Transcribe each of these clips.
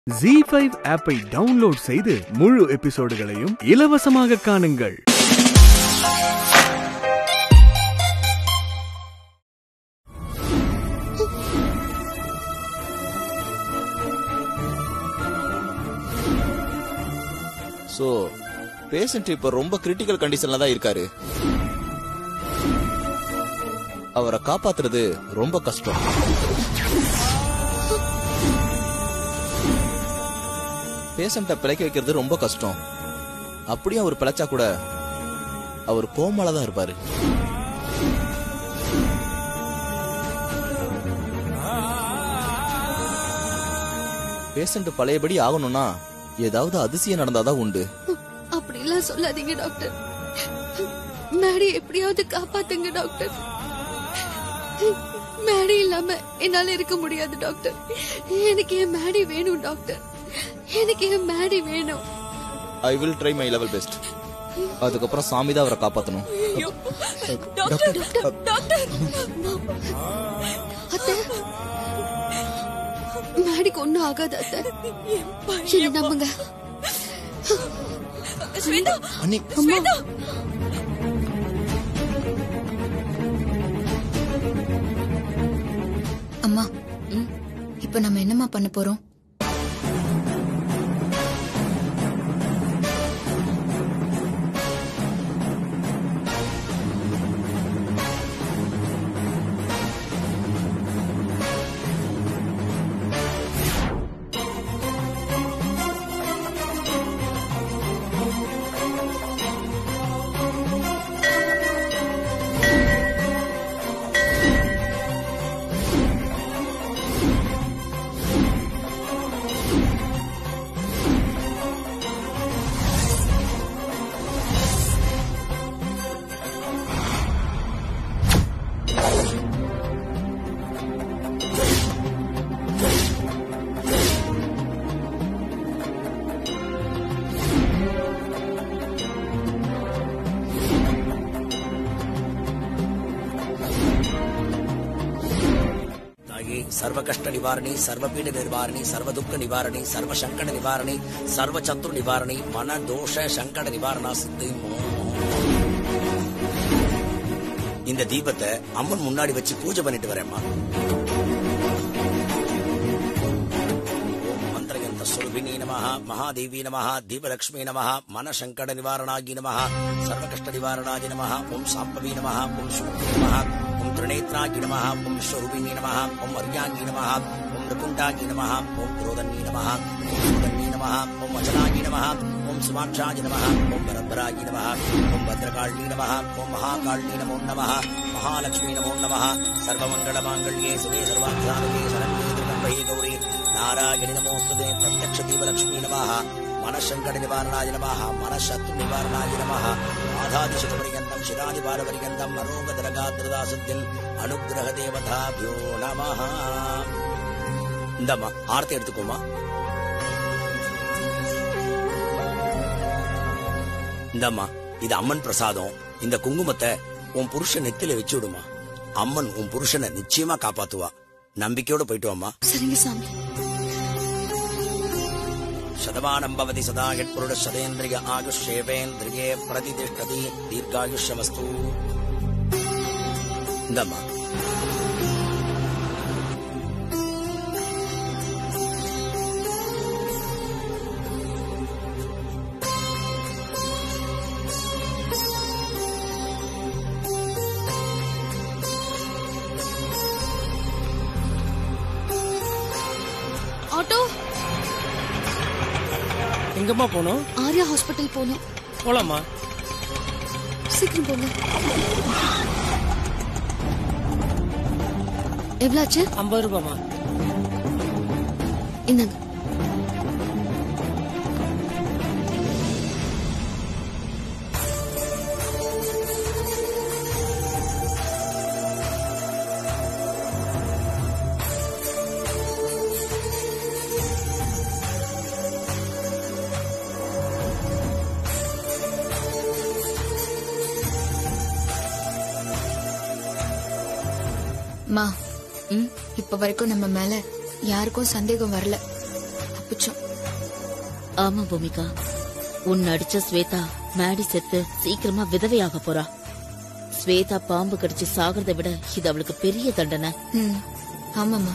G five ஆப்பை download செய்து முழு எபிசோடுகளையும் இலவசமாக காணுங்கள் சோ பேஷண்ட் இப்ப ரொம்ப கிரிட்டிக்கல் கண்டிஷன்ல தான் இருக்காரு அவரை காப்பாத்துறது ரொம்ப கஷ்டம் பேஷண்ட்டை பிழைக்க வைக்கிறது ரொம்ப கஷ்டம் அப்படியே அவர் பிழைச்சா கூட அவர் கோமால தான் இருப்பாரு பேஷண்ட் பழையபடி ஆகணும்னா ஏதாவது அதிசயம் நடந்தாதான் உண்டு அப்படிலாம் சொல்லாதீங்க டாக்டர் மேடி எப்படியாவது காப்பாத்துங்க டாக்டர் மேடி இல்லாம என்னால இருக்க முடியாது டாக்டர் எனக்கு என் மேடி வேணும் டாக்டர் எனக்கு என் மேடி வேணும் I will try my level best அதுக்கப்புறம் சாமி தான் அவரை காப்பாத்தணும் டாக்டர் டாக்டர் அத்தை மேடிக்கு ஒண்ணும் ஆகாது அத்தை என்ன நம்புங்க அண்ணி அம்மா அம்மா இப்ப நம்ம என்னம்மா பண்ண போறோம் தாயே சர்வ கஷ்ட நிவாரணி சர்வபீட நிவாரணி சர்வ துக்க நிவாரணி சர்வ சங்கட நிவாரணி சர்வ சத்ரு நிவாரணி மன தோஷ சங்கட நிவாரணா சித்தி இந்த தீபத்தை அம்மன் முன்னாடி வச்சு பூஜை பண்ணிட்டு வரேம்மா ஓம் மந்திரயந்த சுரபினி நமः மகாதேவி நமः தீபலக்ஷ்மி நமः மனசங்கட நிவாரணாகி நமः சர்வகஷ்ட நிவாரணாகி நமः ஓம் சாம்பவி நமः ஓம் சுமதி நமः ஓம் திரிநேத்ராகி நமः ஓம் விஸ்வரூபிணி நமः ஓம் அர்யாங்கி நமः ஓம் நிகுண்டாகி நமः ஓம் குரோதன்னி நமः ஓம் சுதன்னி நமः ஓம் அஜனாகி நமः ஓம் சுமாட்சாஜி நமः ஓம் பரம்பராகி நமः ஓம் பத்ரகாளி நமः ஓம் மகாகாளி நமோ நமः மகாலட்சுமி நமோ நமः சர்வமங்களமாங்கல்யே சிவே சர்வாத்சாரே சரண்யே திருகம்பை கௌரி நாராயணி நமோஸ்துதே பிரத்யக்ஷ தீபலக்ஷ்மி நமः மனசங்கட நிவாரணாய நமः மனசத்ரு நிவாரணாய நமः ஆதாதிசதபரியந்தம் சிராதிபாரபரியந்தம் மரோகதரகாத்திரதாசத்தின் அனுகிரக தேவதாபியோ நமः இந்தம்மா ஆர்த்தி எடுத்துக்கோமா இந்தம்மா இது அம்மன் பிரசாதம் இந்த குங்குமத்தை உன் புருஷன் நெத்தில வச்சு விடுமா அம்மன் உன் புருஷனை நிச்சயமா காப்பாத்துவா நம்பிக்கையோட போயிட்டு வாம்மா சரிங்க சாமி शतमानं भवति सदा यत्पुरुष सदेन्द्रिय आयुष्येवेन्द्रिये प्रतिष्ठति दीर्घायुष्यमस्तु இந்தம்மா ஆட்டோ எங்கம்மா போகணும் ஆர்யா ஹாஸ்பிட்டல் போகணும் போலாமா சீக்கிரம் போங்க எவ்வளவு ஆச்சு ஐம்பது ரூபாமா இந்தாங்க மா ம் இப்ப வரைக்கும் நம்ம மேல யாருக்கும் சந்தேகம் வரல அப்ப தப்பிச்சோம் ஆமா பூமிகா உன் அடிச்ச ஸ்வேதா மேடி செத்து சீக்கிரமா விதவையாக போறா ஸ்வேதா பாம்பு கடிச்சு சாகிறதை விட இது அவளுக்கு பெரிய தண்டனை ம் ஆமாம்மா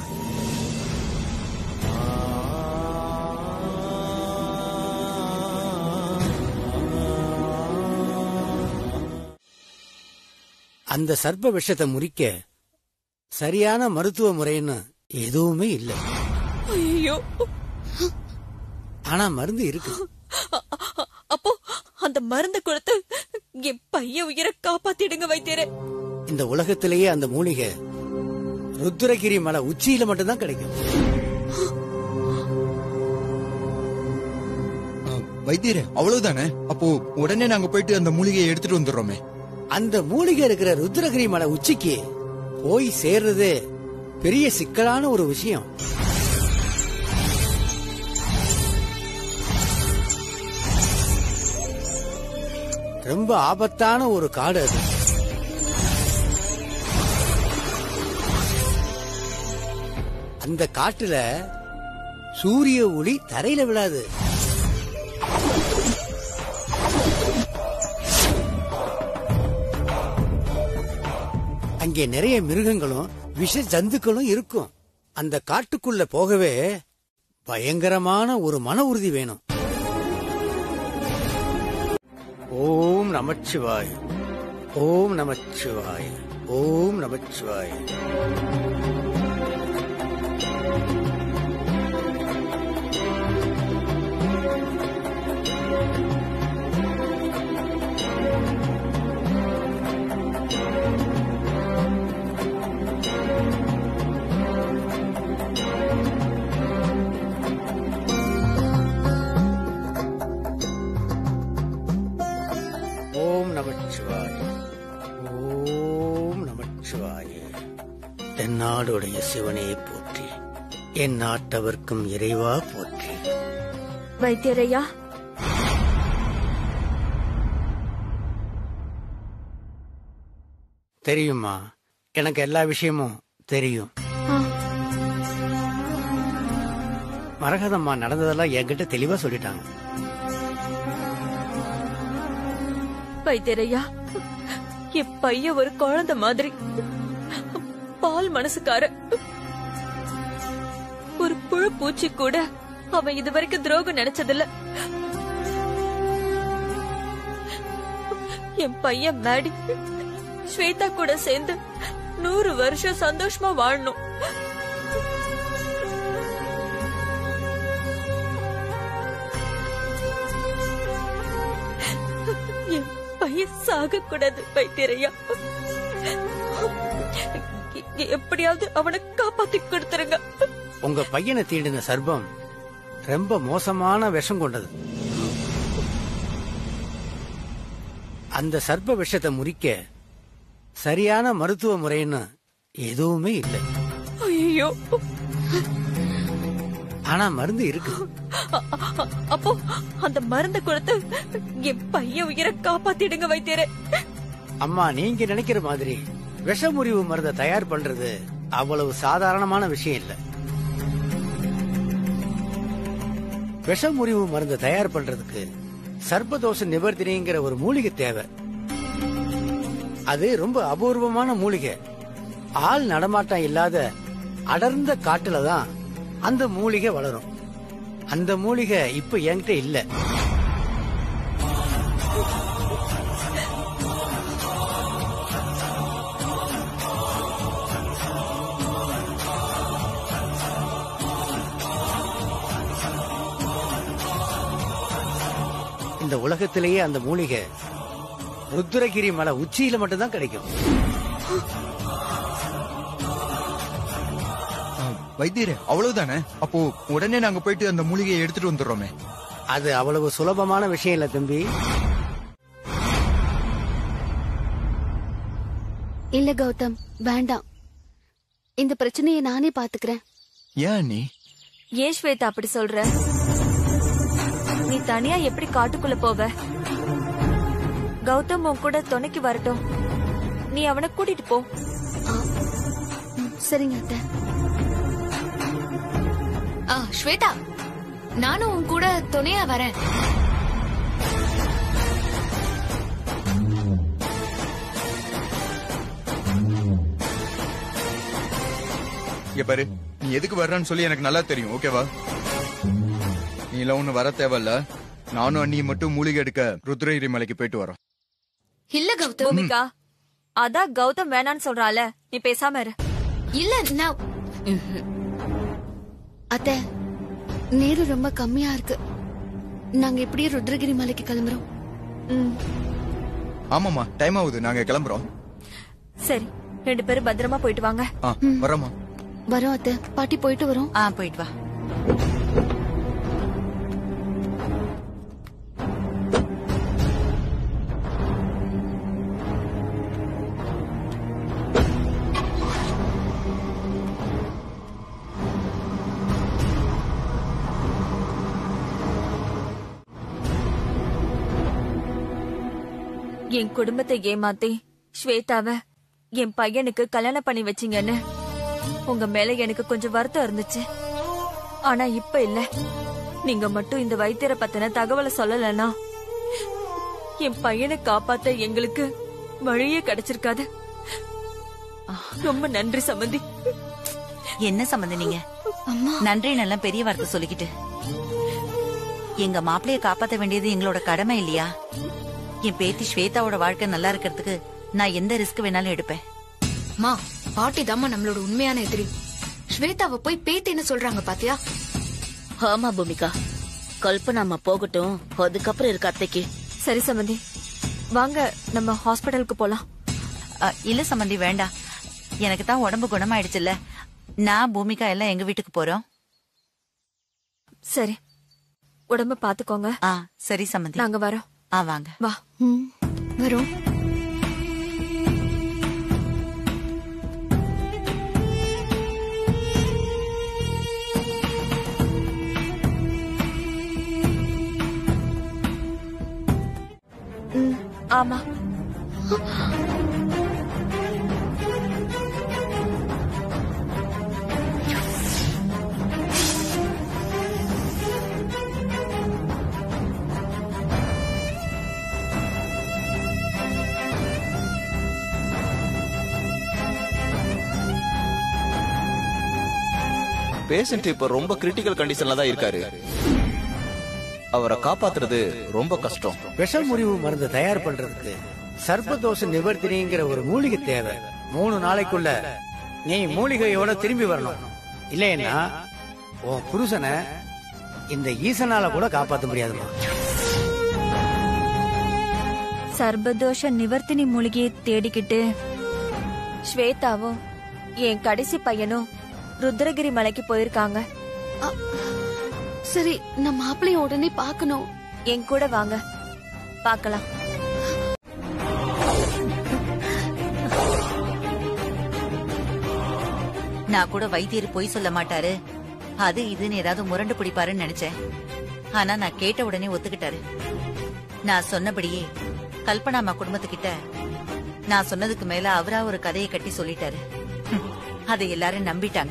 அந்த சர்ப்ப விஷத்தை முறிக்க சரியான மருத்துவ முறைன்னு எதுவுமே இல்ல ஐயோ ஆனா மருந்து இருக்கு அப்போ அந்த மருந்த கொடுத்து என் பையன் உயிரை காப்பாத்திடுங்க வைத்தியரே இந்த உலகத்திலேயே அந்த மூலிகை ருத்ரகிரி மலை உச்சியில மட்டும்தான் கிடைக்கும் வைத்தியரே அவ்வளவுதானே அப்போ உடனே நாங்க போயிட்டு அந்த மூலிகையை எடுத்துட்டு வந்துடுறோமே அந்த மூலிகை இருக்கிற ருத்ரகிரி மலை உச்சிக்கு போய் சேர்றது பெரிய சிக்கலான ஒரு விஷயம் ரொம்ப ஆபத்தான ஒரு காடு அது அந்த காட்டுல சூரிய ஒளி தரையில விழாது அங்கே நிறைய மிருகங்களும் விஷ ஜந்துக்களும் இருக்கும் அந்த காட்டுக்குள்ள போகவே பயங்கரமான ஒரு மன உறுதி வேணும் ஓம் நமச்சிவாய் ஓம் நமச்சிவாய் ஓம் நமச்சிவாய் ஓம் நமச்சிவாய் ஓம் நமச்சிவாய தென்னாடுடைய சிவனே போற்றி என் நாட்டவர்க்கும் இறைவா போற்றி வைத்தியரையா தெரியுமா எனக்கு எல்லா விஷயமும் தெரியும் மரகதம்மா நடந்ததெல்லாம் என்கிட்ட தெளிவா சொல்லிட்டாங்க வைத்தியரையா என் பையன் ஒரு குழந்தை மாதிரி பால் மனசுக்கார ஒரு புழு பூச்சி கூட அவன் இதுவரைக்கும் துரோகம் நினைச்சதில்ல என் பையன் மேடி ஸ்வேதா கூட சேர்ந்து நூறு வருஷம் சந்தோஷமா வாழணும் என் பையன் சாக கூடாது வைத்தியரையா எ- எப்படியாவது அவனை காப்பாத்தி கொடுத்துருங்க உங்க பையனை தீண்டின சர்ப்பம் ரொம்ப மோசமான விஷம் கொண்டது அந்த சர்ப்ப விஷத்தை முறிக்க சரியான மருத்துவ முறைன்னு எதுவுமே இல்லை ஐயோ ஆனா மருந்து இருக்கு அப்போ அந்த மருந்த கொடுத்து என் பையன் உயிரை காப்பாத்திடுங்க வைத்தியரே அம்மா நீங்க நினைக்கிற மாதிரி விஷமுறிவு மருந்தை தயார் பண்றது அவ்வளவு சாதாரணமான விஷயம் இல்ல விஷமுறிவு மருந்தை தயார் பண்றதுக்கு சர்ப்பதோஷ நிவர்த்தினிங்கிற ஒரு மூலிகை தேவை அது ரொம்ப அபூர்வமான மூலிகை ஆள் நடமாட்டம் இல்லாத அடர்ந்த காட்டுல தான் அந்த மூலிகை வளரும் அந்த மூலிகை இப்ப என்கிட்ட இல்ல இந்த உலகத்திலேயே அந்த மூலிகை ருத்ரகிரி மலை உச்சியில மட்டும்தான் கிடைக்கும் ஆ, வைத்தியரே அவ்வளவுதானே அப்போ உடனே நாங்க போயிட்டு அந்த மூலிகையை எடுத்துட்டு வந்துடுறோமே அது அவ்வளவு சுலபமான விஷயம் இல்ல தம்பி இல்ல கௌதம் வேண்டாம் இந்த பிரச்சனையை நானே பாத்துக்கிறேன் ஏன் நீ ஏன் ஸ்வேதா அப்படி சொல்ற நீ தனியா எப்படி காட்டுக்குள்ள போவ கௌதம் உன் கூட துணைக்கு வரட்டும் நீ அவனை கூட்டிட்டு போ ம், சரிங்க அத்தை ஆ ஸ்வேதா நானும் உன் கூட துணையா வரேன் இங்க பாரு நீ எதுக்கு வர்றன்னு சொல்லி எனக்கு நல்லா தெரியும் ஓகேவா நீ எல்லாம் ஒண்ணு வர தேவையில்ல நானும் அண்ணி மட்டும் மூலிகை எடுக்க ருத்ரகிரி மலைக்கு போயிட்டு வரோம் இல்ல கௌதம் பூமிகா அதான் கௌதம் வேணான்னு சொல்றால நீ பேசாம இரு இல்ல நான் அத்த நேரம் ரொம்ப கம்மியா இருக்கு நாங்க இப்படியே ருத்ரகிரி மலைக்கு கிளம்புறோம் ம், ஆமாமா டைம் ஆகுது நாங்க கிளம்புறோம் சரி ரெண்டு பேரும் பத்திரமா போயிட்டு வாங்க ஆ வரோமா வரோம் அத்த பாட்டி போயிட்டு வரோம் ஆ போயிட்டு வா என் குடும்பத்தை ஏமாத்தி ஸ்வேதாவ என் பையனுக்கு கல்யாணம் பண்ணி வச்சீங்கன்னு உங்க மேல எனக்கு கொஞ்சம் வருத்தம் இருந்துச்சு ஆனா இப்ப இல்ல நீங்க மட்டும் இந்த வைத்தியரை பத்தின தகவலை சொல்லலன்னா என் பையனை காப்பாத்த எங்களுக்கு வழியே கிடைச்சிருக்காது ரொம்ப நன்றி சம்மந்தி என்ன சம்பந்தம் நீங்க நன்றி நல்லா பெரிய வார்த்தை சொல்லிக்கிட்டு எங்க மாப்பிளைய காப்பாத்த வேண்டியது எங்களோட கடமை இல்லையா என் பேத்தி ஸ்வேதாவோட வாழ்க்கை நல்லா இருக்கிறதுக்கு நான் எந்த ரிஸ்க் வேணாலும் எடுப்பேன் மா பாட்டி தாம்மா நம்மளோட உண்மையான எதிரி ஸ்வேதாவை போய் பேத்தேன்னு சொல்றாங்க பாத்தியா ஆமா பூமிகா கல்பனாமா போகட்டும் அதுக்கப்புறம் இருக்கு அத்தைக்கு சரி சம்மந்தி வாங்க நம்ம ஹாஸ்பிடலுக்கு போலாம் அ, இல்ல சம்பந்தி வேண்டாம் எனக்கு தான் உடம்பு குணமாயிடுச்சுல்ல நான் பூமிகா எல்லாம் எங்க வீட்டுக்கு போறோம் சரி உடம்ப பாத்துக்கோங்க ஆ சரி சம்பந்தி நாங்க வரோம் ஆ வாங்க வா ம், வரோம் ம், ஆமா பேஷண்ட் இப்ப ரொம்ப கிரிட்டிக்கல் கண்டிஷன்ல தான் இருக்காரு அவரை காப்பாத்துறது ரொம்ப கஷ்டம் விஷ முறிவு மருந்து தயார் பண்றதுக்கு சர்ப்பதோஷ நிவர்த்தினிங்கிற ஒரு மூலிகை தேவை மூணு நாளைக்குள்ள நீ மூலிகையோட திரும்பி வரணும் இல்லைன்னா உன் புருஷனை இந்த ஈசனால கூட காப்பாத்த முடியாதுமா சர்பதோஷ நிவர்த்தினி மூலிகையை தேடிக்கிட்டு ஸ்வேதாவும் என் கடைசி பையனும் ருத்ரகிரி மலைக்கு போயிருக்காங்க சரி நான் மாப்பிள்ளைய உடனே பார்க்கணும் என் கூட வாங்க பார்க்கலாம் நான் கூட வைத்தியர் பொய் சொல்ல மாட்டாரு அது இதுன்னு ஏதாவது முரண்டு பிடிப்பாருன்னு நினைச்சேன் ஆனா நான் கேட்ட உடனே ஒத்துக்கிட்டாரு நான் சொன்னபடியே கல்பனாமா குடும்பத்துக்கிட்ட நான் சொன்னதுக்கு மேல அவரா ஒரு கதையை கட்டி சொல்லிட்டாரு ஹம், அதை எல்லாரும் நம்பிட்டாங்க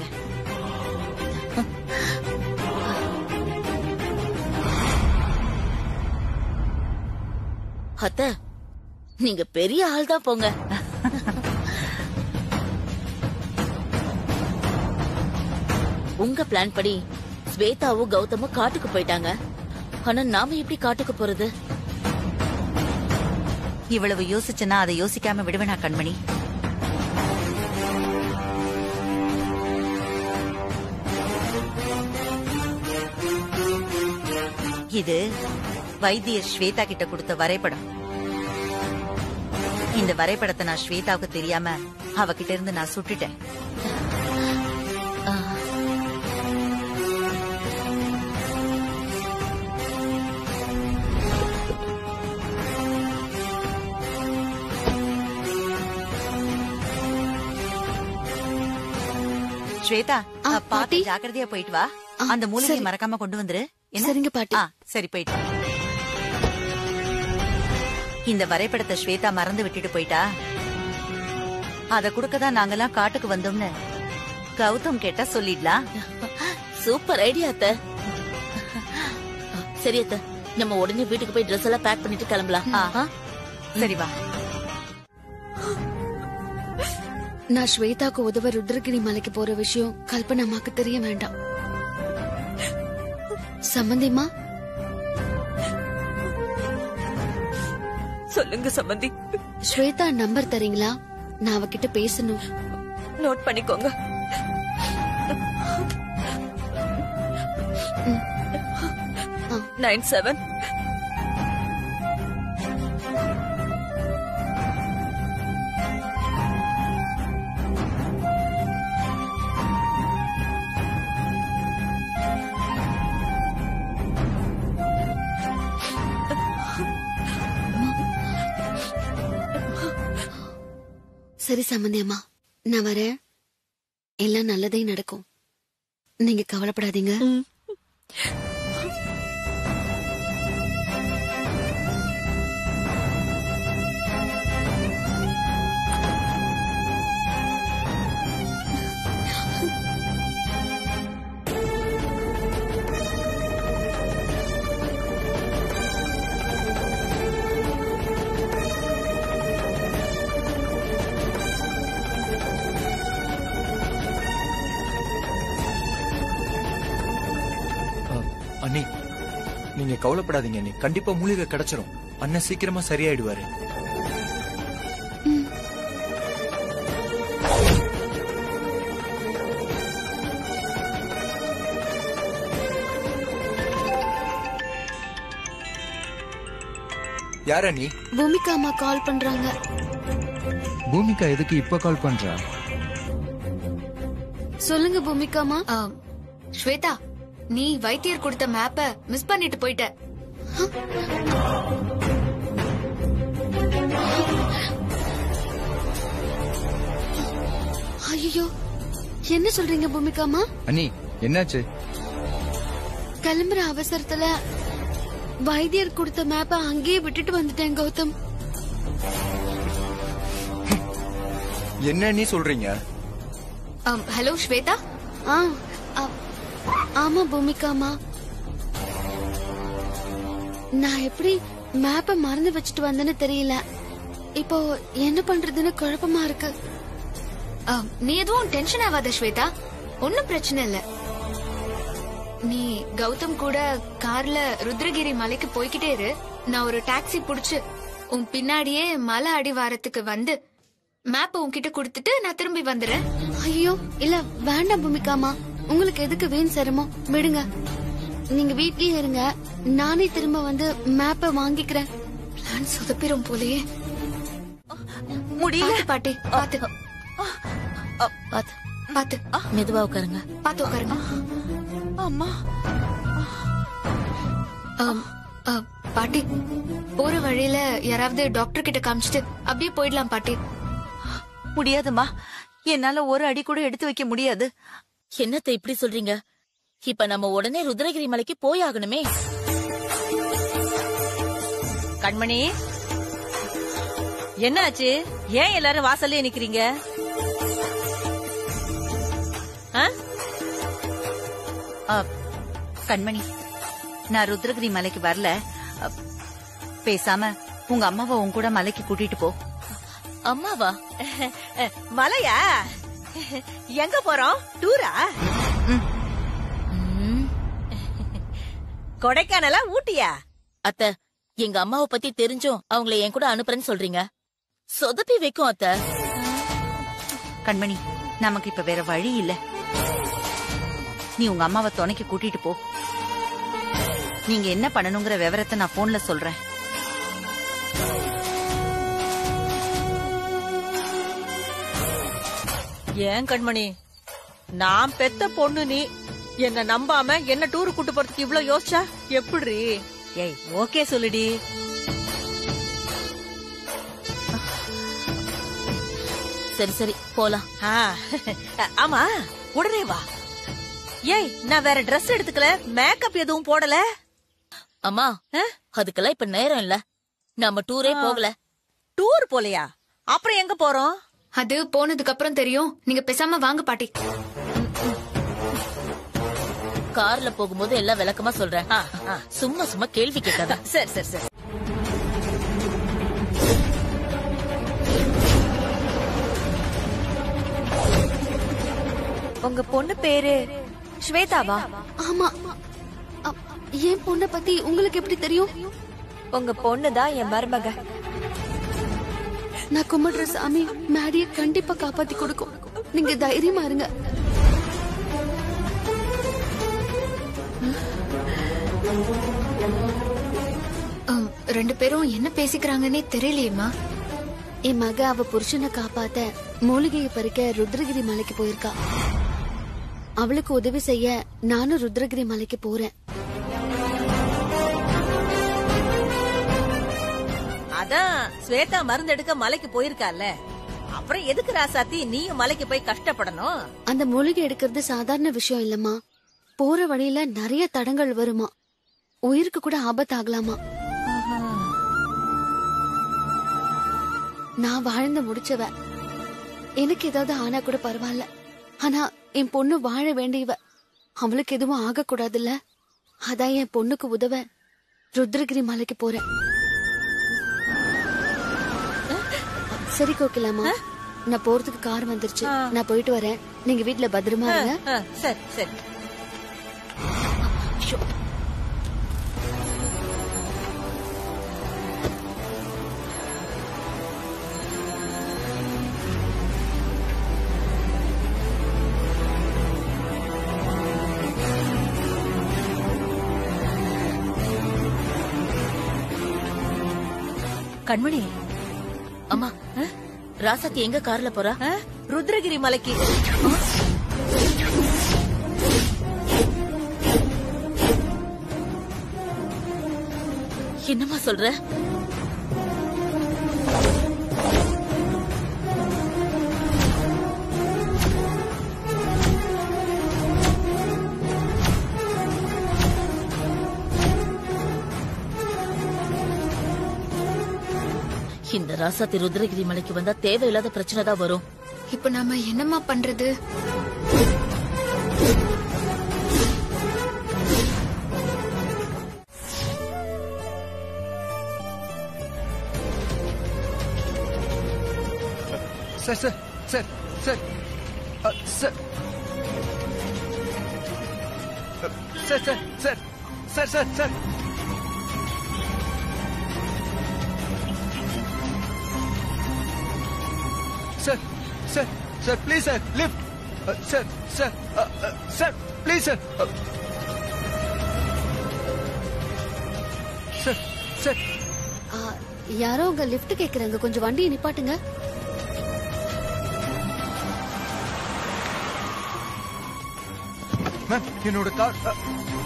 அத்தை நீங்க பெரிய ஆள் தான் போங்க உங்க பிளான் படி ஸ்வேதாவும் கௌதமும் காட்டுக்கு போயிட்டாங்க ஆனா நாம எப்படி காட்டுக்கு போறது இவ்வளவு யோசிச்சனா அதை யோசிக்காம விடுவேனா கண்மணி இது வைத்தியர் ஸ்வேதா கிட்ட கொடுத்த வரைபடம் இந்த வரைபடத்தை நான் ஸ்வேதாவுக்கு தெரியாம அவகிட்ட இருந்து நான் சுட்டுட்டேன் ஸ்வேதா ஆ, அ, பார்த்து பாட்டி. ஜாக்கிரதையா போயிட்டு வா ஆ, அந்த மூலிகை சரி. மறக்காம கொண்டு வந்துரு என்ன? சரிங்க பாட்டி ஆ சரி போயிட்டு வா. இந்த வரைபடத்தை ஸ்வேதா மறந்து விட்டுட்டு போயிட்டா அத குடுக்கதான் நாங்கெல்லாம் காட்டுக்கு வந்தோம்னு கௌதம் கேட்டா சொல்லிடலாம் சூப்பர் ஐடியா அத்தை சரி அத்த நம்ம உடனே வீட்டுக்கு போய் ட்ரெஸ் எல்லாம் பேக் பண்ணிட்டு கிளம்பலாம் ஆ? சரி வா நான் ஸ்வேதாக்கு உதவ ருத்ரகிரி மலைக்கு போற விஷயம் கல்பனா அம்மாக்கு தெரிய வேண்டாம் சம்பந்திமா சொல்லுங்க சம்பந்தி ஸ்வேதா நம்பர் தரீங்களா நான் அவகிட்ட பேசணும் நோட் பண்ணிக்கோங்க நைன் செவன் சரி சம்பந்தி அம்மா நான் வரேன் எல்லாம் நல்லதே நடக்கும் நீங்க கவலைப்படாதீங்க அண்ணி நீங்க கவலைப்படாதீங்க அண்ணி கண்டிப்பா மூலிகை கிடைச்சிரும் அண்ணன் சீக்கிரமா சரியாயிடுவாரு யார் அண்ணி பூமிகா அம்மா கால் பண்றாங்க பூமிகா எதுக்கு இப்ப கால் பண்றா சொல்லுங்க பூமிகா அம்மா ஆ, ஸ்வேதா நீ வைத்தியர் கொடுத்த மேப்ப மிஸ் பண்ணிட்டு போயிட்ட ஐயோ என்ன சொல்றீங்க பூமிகா அம்மா அண்ணி என்னாச்சு கிளம்புற அவசரத்துல வைத்தியர் கொடுத்த மேப்ப அங்கேயே விட்டுட்டு வந்துட்டேன் கௌதம் என்ன நீ சொல்றீங்க ஆம், ஹலோ ஸ்வேதா ஆ ஆ, ஆமா பூமிகா அம்மா நான் எப்படி மேப்ப மறந்து வச்சுட்டு வந்தேன்னு தெரியல இப்போ என்ன பண்றதுன்னு குழப்பமா இருக்கு ஆ, நீ எதுவும் டென்ஷன் ஆகாத ஸ்வேதா ஒன்னும் பிரச்சனை இல்ல நீ கௌதம் கூட கார்ல ருத்ரகிரி மலைக்கு போய்கிட்டே இரு நான் ஒரு டாக்ஸி புடிச்சு உன் பின்னாடியே மலை அடிவாரத்துக்கு வந்து மேப் உன்கிட்ட கொடுத்துட்டு நான் திரும்பி வந்துடுறேன் ஐயோ இல்ல வேண்டாம் பூமிகாமா உங்களுக்கு எதுக்கு வீண் சிரமம் விடுங்க நீங்க வீட்லயே இருங்க நானே திரும்ப வந்து மேப்ப வாங்கிக்கிறேன் பிளான் சொதப்பிரும் போலயே முடியல பாத்து பாட்டி பாத்து பாத்து பாத்து மெதுவா உட்காருங்க பாத்து உட்காருங்க அம்மா ஆம், ஆ, பாட்டி போற வழியில யாராவது டாக்டர் கிட்ட காமிச்சிட்டு அப்படியே போயிடலாம் பாட்டி முடியாதும்மா என்னால ஒரு அடி கூட எடுத்து வைக்க முடியாது என்னத்த இப்படி சொல்றீங்க இப்ப நம்ம உடனே ருத்ரகிரி மலைக்கு போய் ஆகணுமே கண்மணி என்னாச்சு ஏன் எல்லாரும் வாசல்லே நிக்கிறீங்க ஆ? அ, கண்மணி நான் ருத்ரகிரி மலைக்கு வரல அ, பேசாம உங்க அம்மாவை உன் கூட மலைக்கு கூட்டிட்டு போ அம்மாவா மலையா எங்க போறோம் டூரா ம், கொடைக்கானலா ஊட்டியா அத்த எங்க அம்மாவை பத்தி தெரிஞ்சும் அவங்கள என் கூட அனுப்புறேன்னு சொல்றீங்க சொதப்பி வைக்கும் அத்த கண்மணி நமக்கு இப்ப வேற வழி இல்ல நீ உங்க அம்மாவை துணைக்கு கூட்டிட்டு போ நீங்க என்ன பண்ணணுங்கிற விவரத்தை நான் போன்ல சொல்றேன் ஏன் கண்மணி நான் பெத்த பொண்ணு நீ என்ன நம்பாம என்ன டூரு கூட்டு போறதுக்கு இவ்ளோ யோசிச்சா எப்படி ஏய் ஓகே சொல்லுடி சரி சரி போலாம் ஆ, ஆமா உடனே வா ஏய் நான் வேற Dress எடுத்துக்கல மேக்கப் எதுவும் போடல அம்மா அதுக்கெல்லாம் இப்ப நேரம் இல்ல நம்ம டூரே போகல டூர் போலையா அப்புறம் எங்க போறோம் அது போனதுக்கு அப்புறம் தெரியும் நீங்க பேசாம வாங்க பாட்டி கார்ல போகும்போது எல்லாம் விளக்கமா சொல்றேன் ஆ, ஆ. சும்மா சும்மா கேள்வி கேட்காத சரி சரி சரி உங்க பொண்ணு பேரு ஸ்வேதாவா ஆமா அ, என் பொண்ணை பத்தி உங்களுக்கு எப்படி தெரியும் உங்க பொண்ணு தான் என் மருமக நான் கும்பிடுற சாமி மேடிய கண்டிப்பா காப்பாத்தி கொடுக்கும் நீங்க தைரியமா இருங்க அம், ரெண்டு பேரும் என்ன பேசிக்கிறாங்கன்னே தெரியலையேம்மா என் மக அவ புருஷனை காப்பாத்த மூலிகையை பறிக்க ருத்ரகிரி மலைக்கு போயிருக்கா அவளுக்கு உதவி செய்ய நானும் ருத்ரகிரி மலைக்கு போறேன் அதான் ஸ்வேதா மருந்து எடுக்க மலைக்கு போயிருக்கால அப்புறம் எதுக்கு ராசாத்தி நீயும் மலைக்கு போய் கஷ்டப்படணும் அந்த மூலிகை எடுக்கிறது சாதாரண விஷயம் இல்லம்மா போற வழியில நிறைய தடங்கள் வருமா உயிருக்கு கூட ஆபத்தாகலாமா நான் வாழ்ந்து முடிச்சவ எனக்கு ஏதாவது ஆனா கூட பரவாயில்ல ஆனா என் பொண்ணு வாழ வேண்டியவ அவளுக்கு எதுவும் ஆகக்கூடாதுல்ல அதான் என் பொண்ணுக்கு உதவ ருத்ரகிரி மலைக்கு போறேன் சரி கோகிலாமா நான் போறதுக்கு கார் வந்துருச்சு நான் போயிட்டு வரேன் நீங்க வீட்ல பத்திரமா இருங்க ஆ, சரி சரி கண்மணி அம்மா ராசாத்தி எங்க கார்ல போறா ஆ, ருத்ரகிரி மலைக்கு என்னம்மா சொல்ற இந்த ராசாத்தி ருத்ரகிரி மலைக்கு வந்தா தேவையில்லாத பிரச்சனை தான் வரும் இப்ப நாம என்னம்மா பண்றது சார் சார் சார் சார் அ, சார் அ, sir sir sir sir sir sir sir sir sir please sir lift sir sir அ, அ, சார் ப்ளீஸ் சார் அ. சார் சார் ஆ, யாரோ உங்க லிஃப்ட் கேக்குறாங்க கொஞ்சம் வண்டியை நிப்பாட்டுங்க மேம் என்னோட கார் அ,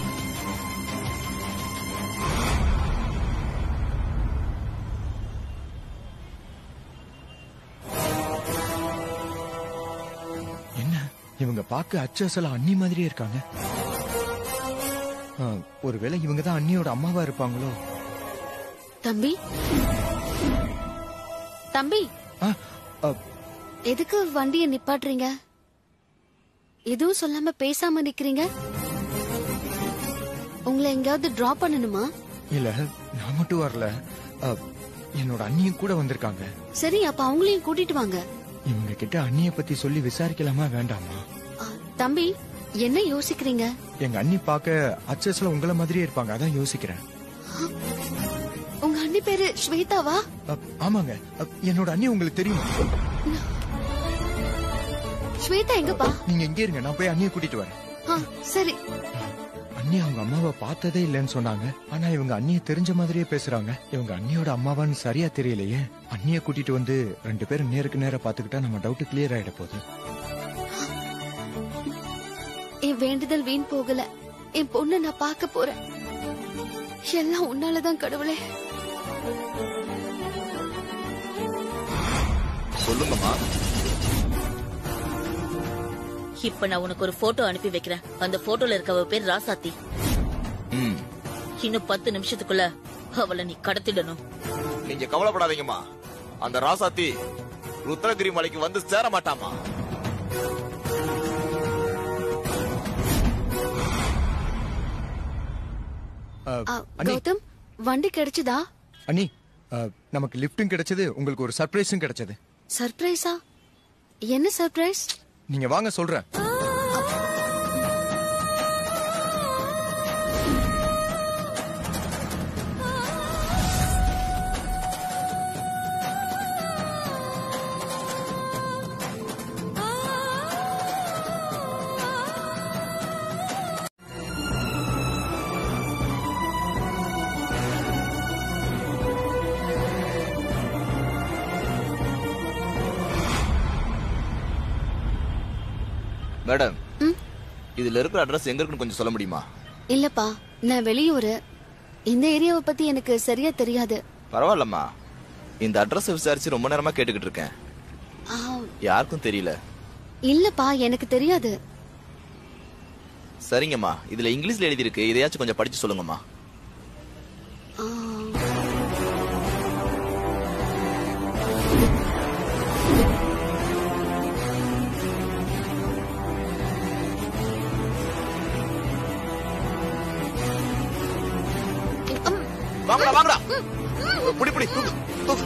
என்ன இவங்க பார்க்க அச்சசல அண்ணி மாதிரியே இருக்காங்க ஆ, ஒருவேளை இவங்க தான் அண்ணியோட அம்மாவா இருப்பாங்களோ தம்பி தம்பி ஆ, ஆ, எதுக்கு வண்டியை நிப்பாட்டுறீங்க எதுவும் சொல்லாம பேசாம நிக்கிறீங்க உங்களை எங்கேயாவது டிராப் பண்ணணுமா இல்ல நான் மட்டும் வரல ஆ, என்னோட அண்ணியும் கூட வந்திருக்காங்க சரி அப்ப அவங்களையும் கூட்டிட்டு வாங்க இவங்க கிட்ட அண்ணிய பத்தி சொல்லி விசாரிக்கலாமா வேண்டாமா ஆ, தம்பி என்ன யோசிக்கிறீங்க எங்க அண்ணி பார்க்க அச்சஸ்ல உங்கள மாதிரியே இருப்பாங்க அதான் யோசிக்கிறேன் உங்க அண்ணி பேரு ஸ்வேதாவா அ, ஆமாங்க அ, என்னோட அண்ணி உங்களுக்கு தெரியும் ஸ்வேதா எங்கப்பா நீங்க இங்கே இருங்க நான் போய் அண்ணியை கூட்டிட்டு வரேன் ஆ, சரி அண்ணி அவங்க அம்மாவை பார்த்ததே இல்லைன்னு சொன்னாங்க ஆனா இவங்க அண்ணிய தெரிஞ்ச மாதிரியே பேசுறாங்க இவங்க அண்ணியோட அம்மாவான்னு சரியா தெரியலையே அண்ணிய கூட்டிட்டு வந்து ரெண்டு பேரும் நேருக்கு நேரா பாத்துக்கிட்டா நம்ம டவுட் கிளியர் ஆயிட போகுது என் வேண்டுதல் வீண் போகல என் பொண்ணு நான் பார்க்க போறேன் எல்லாம் உன்னாலதான் கடவுளே சொல்லுங்கம்மா இப்ப நான் உனக்கு ஒரு போட்டோ அனுப்பி வைக்கிறேன் அந்த போட்டோல இருக்கவ பேர் ராசாத்தி ம் இன்னும் பத்து நிமிஷத்துக்குள்ள அவளை நீ கடத்திடணும் நீங்க கவலைப்படாதீங்கம்மா அந்த ராசாத்தி ருத்ரகிரி மலைக்கு வந்து சேர மாட்டாமா அஹ், ஆ, அண்ணி கௌதம் வண்டி கிடைச்சதா அண்ணி அஹ், நமக்கு லிஃப்ட்டும் கிடைச்சது உங்களுக்கு ஒரு சர்ப்ரைஸும் கிடைச்சது சர்ப்ரைஸா என்ன சர்ப்ரைஸ் நீங்க வாங்க சொல்றேன் மேடம் இதுல இருக்கிற அட்ரஸ் எங்க இருக்குன்னு கொஞ்சம் சொல்ல முடியுமா இல்லப்பா நான் வெளியூரு இந்த ஏரியாவை பத்தி எனக்கு சரியா தெரியாது பரவாயில்லம்மா இந்த அட்ரஸ் விசாரிச்சு ரொம்ப நேரமா கேட்டுக்கிட்டு இருக்கேன் ஆ, யாருக்கும் தெரியல இல்லப்பா எனக்கு தெரியாது சரிங்கம்மா இதுல இங்கிலீஷ்ல எழுதி இருக்கு இதையாச்சும் கொஞ்சம் படிச்சு சொல்லுங்கம்மா ஆ. வாங்கடா வாங்கடா புடி புடி தூக்கு தூக்கு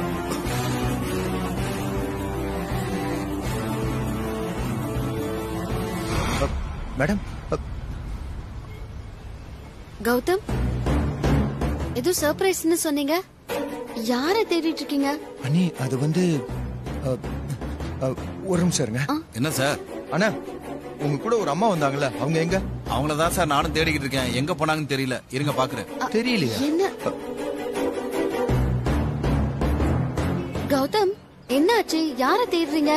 மேடம் கௌதம் ஏதோ சர்ப்ரைஸ்னு சொன்னீங்க யார தேடிட்டு இருக்கீங்க அண்ணி அது வந்து அஹ், அஹ், ஒரு நிமிஷம் இருங்க என்ன சார் அண்ணா உங்க கூட ஒரு அம்மா வந்தாங்கல்ல அவங்க எங்க அவங்கள தான் சார் நானும் தேடிக்கிட்டு இருக்கேன் எங்க போனாங்கன்னு தெரியல இருங்க பாக்குறேன் தெரியலையா என்ன கௌதம் என்னாச்சு யார தேடுறீங்க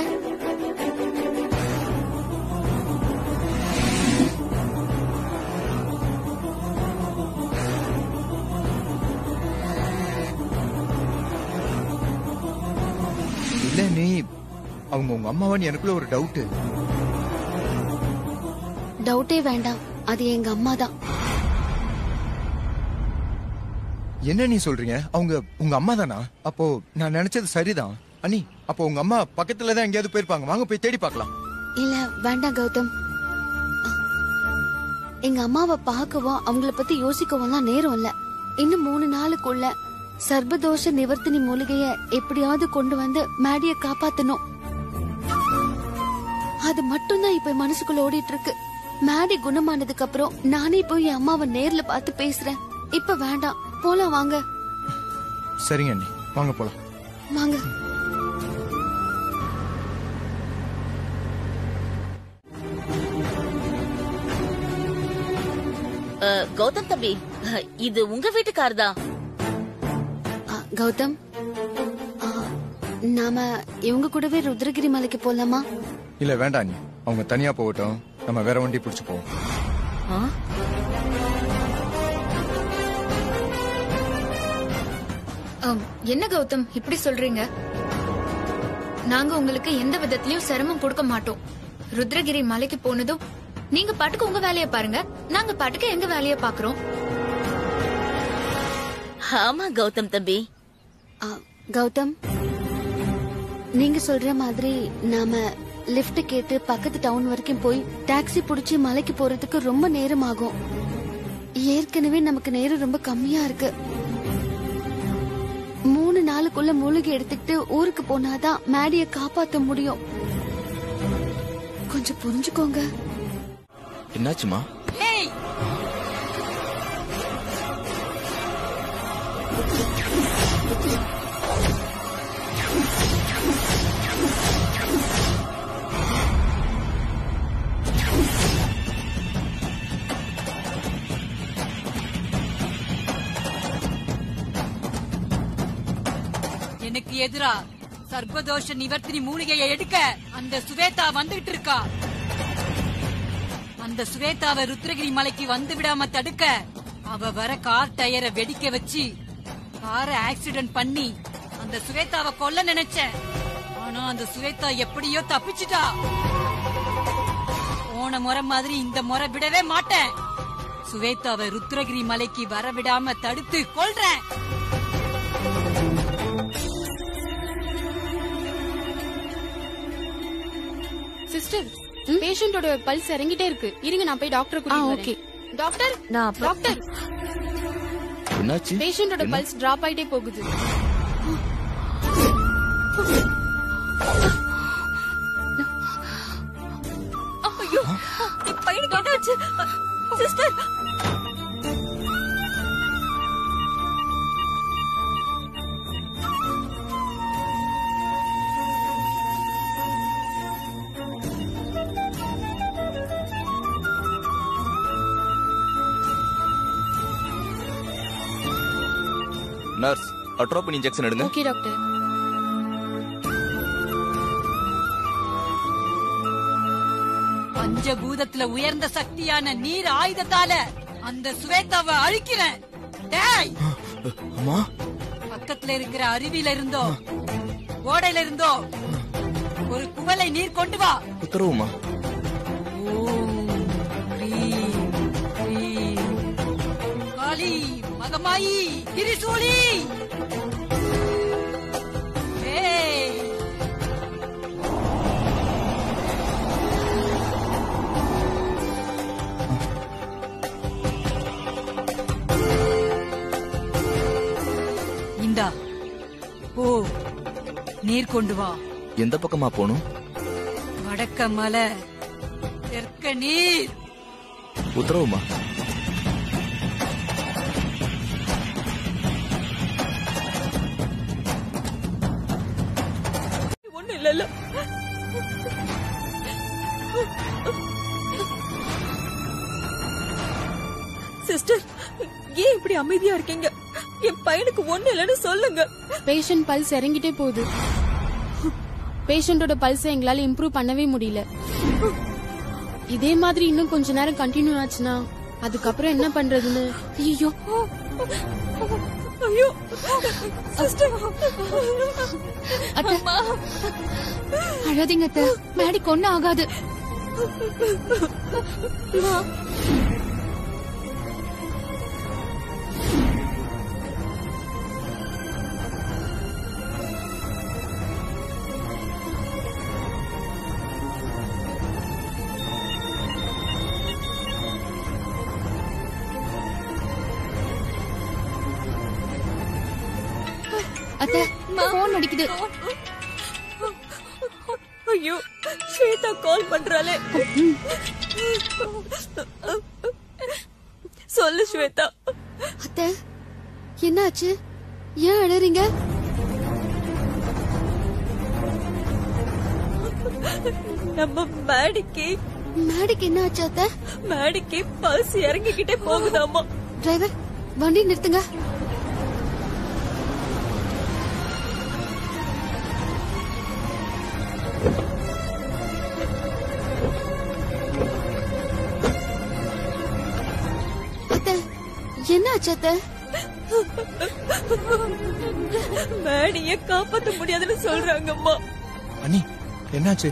இல்ல நீ அவங்க உங்க அம்மாவான்னு எனக்குள்ள ஒரு டவுட் டவுட்டே வேண்டாம் அது எங்க அம்மா தான் என்ன நீ சொல்றீங்க அவங்க உங்க அம்மா தானா அப்போ நான் நினைச்சது சரிதான் அண்ணி அப்போ உங்க அம்மா பக்கத்துல தான் எங்கேயாவது போயிருப்பாங்க வாங்க போய் தேடி பார்க்கலாம் இல்ல வேண்டாம் கௌதம் எங்க அம்மாவை பார்க்கவும் அவங்கள பத்தி யோசிக்கவும்லாம் நேரம் இல்ல இன்னும் மூணு நாளுக்குள்ள சர்வதோஷ நிவர்த்தினி மூலிகைய எப்படியாவது கொண்டு வந்து மேடிய காப்பாத்தணும் அது மட்டும்தான் இப்ப என் மனசுக்குள்ள ஓடிட்டு இருக்கு மேடி குணமானதுக்கு அப்புறம் நானே போய் என் அம்மாவை நேர்ல பார்த்து பேசுறேன் இப்ப வேண்டாம் போலாம் வாங்க சரிங்க அண்ணி வாங்க போலாம் வாங்க அஹ், கௌதம் தம்பி அஹ், இது உங்க வீட்டு கார் தான் ஆ, கௌதம் ஆ, நாம இவங்க கூடவே ருத்ரகிரி மலைக்கு போலாமா இல்ல வேண்டாம் அண்ணி அவங்க தனியா போகட்டும் நம்ம வேற வண்டி பிடிச்சு போவோம் ஆம், என்ன கௌதம் இப்படி சொல்றீங்க நாங்க உங்களுக்கு எந்த விதத்திலயும் சிரமம் கொடுக்க மாட்டோம் ருத்ரகிரி மலைக்கு போனதும் நீங்க பாட்டுக்கு உங்க வேலைய பாருங்க நாங்க பாட்டுக்கு எங்க வேலைய பாக்குறோம் ஆமா கௌதம் தம்பி ஆ, கௌதம் நீங்க சொல்ற மாதிரி நாம லிஃப்ட் கேட்டு பக்கத்து டவுன் வரைக்கும் போய் டாக்ஸி புடிச்சு மலைக்கு போறதுக்கு ரொம்ப நேரம் ஆகும் ஏற்கனவே நமக்கு நேரம் ரொம்ப கம்மியா இருக்கு மூணு நாளுக்குள்ள மூலிகை எடுத்துக்கிட்டு ஊருக்கு போனாதான் மேடிய காப்பாத்த முடியும் கொஞ்சம் புரிஞ்சுக்கோங்க என்னாச்சுமா எனக்கு எதிரா சர்வதோஷ நிவர்த்தினி மூலிகையை எடுக்க அந்த சுவேதா வந்துகிட்டு இருக்கா அந்த சுவேதாவை ருத்ரகிரி மலைக்கு வந்து விடாம தடுக்க அவ வர கார் டயரை வெடிக்க வச்சு காரை ஆக்சிடென்ட் பண்ணி அந்த சுவேதாவை கொல்ல நினைச்சேன் ஆனா அந்த சுவேதா எப்படியோ தப்பிச்சிட்டா போன முறை மாதிரி இந்த முறை விடவே மாட்டேன் சுவேதாவை ருத்ரகிரி மலைக்கு வர விடாம தடுத்து கொல்றேன் சிஸ்டர் பேஷண்டோட பல்ஸ் இறங்கிட்டே இருக்கு இருங்க நான் போய் டாக்டர் கூட்டிட்டு ஆ, வரேன் okay. டாக்டர் நான் அப்புறம்- டாக்டர் என்னாச்சு பேஷண்டோட என்ன? பல்ஸ் டிராப் ஆயிட்டே போகுது ஐயோ என் பையனுக்கு என்னாச்சு சிஸ்டர் நர்ஸ் அட்ரோபின் இன்ஜெக்ஷன் எடுங்க ஓகே டாக்டர் பஞ்சபூதத்துல உயர்ந்த சக்தியான நீர் ஆயுதத்தால அந்த சுவேதாவை அழிக்கிறேன் டேய் அம்மா பக்கத்துல இருக்கிற அருவியில இருந்தோ ஓடையில இருந்தோ ஒரு குவளை நீர் கொண்டு வா உத்தரவுமா காளி மகமாயி திரிசூலி ஏய் இந்தா ஓ நீர் கொண்டு வா எந்த பக்கமா போகணும் வடக்க மலை தெற்க நீர் உத்தரவுமா ஒண்ணு இல்ல சிஸ்டர் ஏன் இப்படி அமைதியா இருக்கீங்க என் பையனுக்கு ஒண்ணு இல்லைன்னு சொல்லுங்க பேஷண்ட் பல்ஸ் இறங்கிட்டே போகுது பேஷண்டோட பல்ஸை எங்களால இம்ப்ரூவ் பண்ணவே முடியல இதே மாதிரி இன்னும் கொஞ்ச நேரம் கண்டினியூ ஆச்சுன்னா அதுக்கப்புறம் என்ன பண்றதுன்னு ஐயோ ஐயோ சிஸ்டர் அத்தை அழாதீங்க அத்தை மேடிக்கு ஒண்ணும் ஆகாது அத்தை போன் அடிக்குது ஐயோ ஸ்வேதா கால் பண்றாளே சொல்லு ஸ்வேதா அத்தை என்னாச்சு ஏன் அழறீங்க நம்ம மேடிக்கு மேடிக்கு என்ன ஆச்சு அத்தை மேடிக்கு பல்ஸ் இறங்கிக்கிட்டே போகுதாமா டிரைவர் வண்டி நிறுத்துங்க அத்தை என்ன ஆச்சு அத்தை மேடிய காப்பாத்த முடியாதுன்னு சொல்றாங்கம்மா அண்ணி என்னாச்சு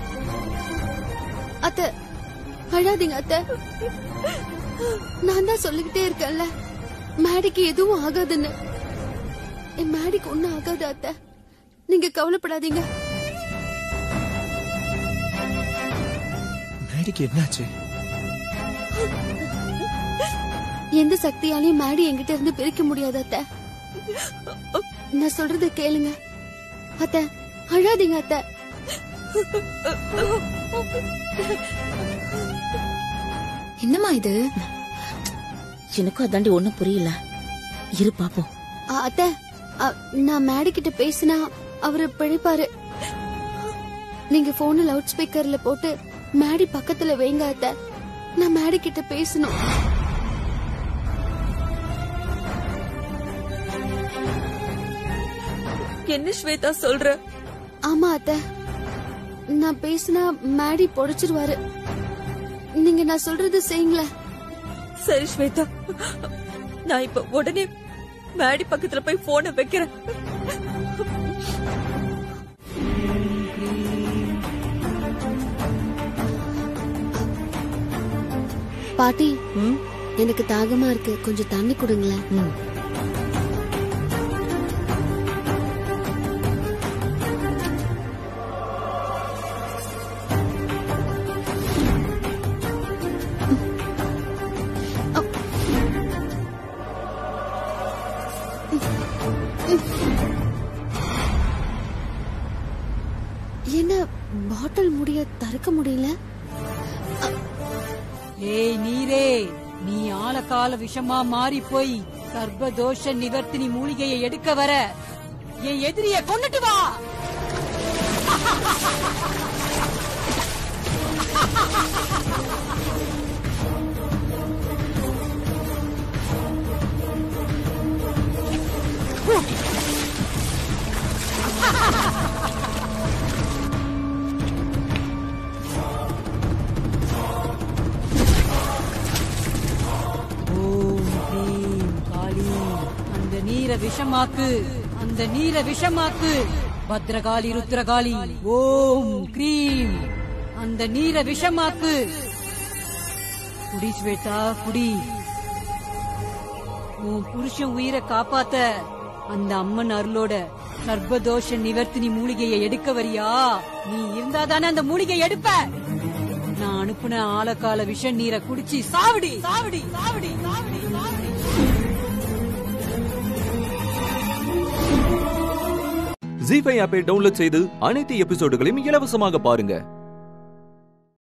அத்தை அழாதீங்க அத்தை நான் தான் சொல்லிக்கிட்டே இருக்கேன்ல மேடிக்கு எதுவும் ஆகாதுன்னு என் மேடிக்கு ஒண்ணும் ஆகாது அத்தை நீங்க கவலைப்படாதீங்க மேடிக்கு என்னாச்சு எந்த சக்தியாலையும் மேடி என்கிட்ட இருந்து பிரிக்க முடியாது அத்தை நான் சொல்றத கேளுங்க அத்தை அழாதீங்க அத்தை என்னம்மா இது எனக்கும் அதாண்டி ஒண்ணும் புரியல இரு பாப்போம் அ, அத்தை அ, நான் மேடி கிட்ட பேசினா அவரு பிழைப்பாரு நீங்க போன லவுட் ஸ்பீக்கர்ல போட்டு மேடி பக்கத்துல வைங்க அத்தை நான் மேடி கிட்ட பேசணும் என்ன ஸ்வேதா சொல்ற ஆமா அத்தை நான் பேசினா மேடி பொடைச்சிருவாரு நீங்க நான் சொல்றது செய்யுங்களேன் சரி ஸ்வேதா நான் இப்ப உடனே மேடி பக்கத்துல போய் போனை வைக்கிறேன் பாட்டி எனக்கு தாகமா இருக்கு கொஞ்சம் தண்ணி கொடுங்களேன் என்ன பாட்டில் முடிய திறக்க முடியல ஏய் நீரே நீ ஆழகால விஷமா மாறி போய் சர்வதோஷ நிவர்த்தினி மூலிகையை எடுக்க வர என் எதிரிய கொன்னுட்டு வா ஓம் ஹ்ரீம் காளி அந்த நீர விஷமாக்கு அந்த நீர விஷமாக்கு பத்ரகாளி ருத்ரகாளி ஓம் கிரீம் அந்த நீர விஷமாக்கு குடி ஸ்வேதா குடி உன் புருஷன் உயிரை காப்பாத்த அந்த அம்மன் அருளோட சர்வதோஷ நிவர்த்தினி மூலிகையை எடுக்க வரியா நீ இருந்தாதானே அந்த மூலிகை எடுப்ப நான் அனுப்புன ஆழக்கால விஷ நீரை குடிச்சு சாவடி சாவடி சாவடி சாவடி சாவடி ஜி ஃபைவ் ஆப்பை டவுன்லோட் செய்து அனைத்து எபிசோடுகளையும் இலவசமாக பாருங்க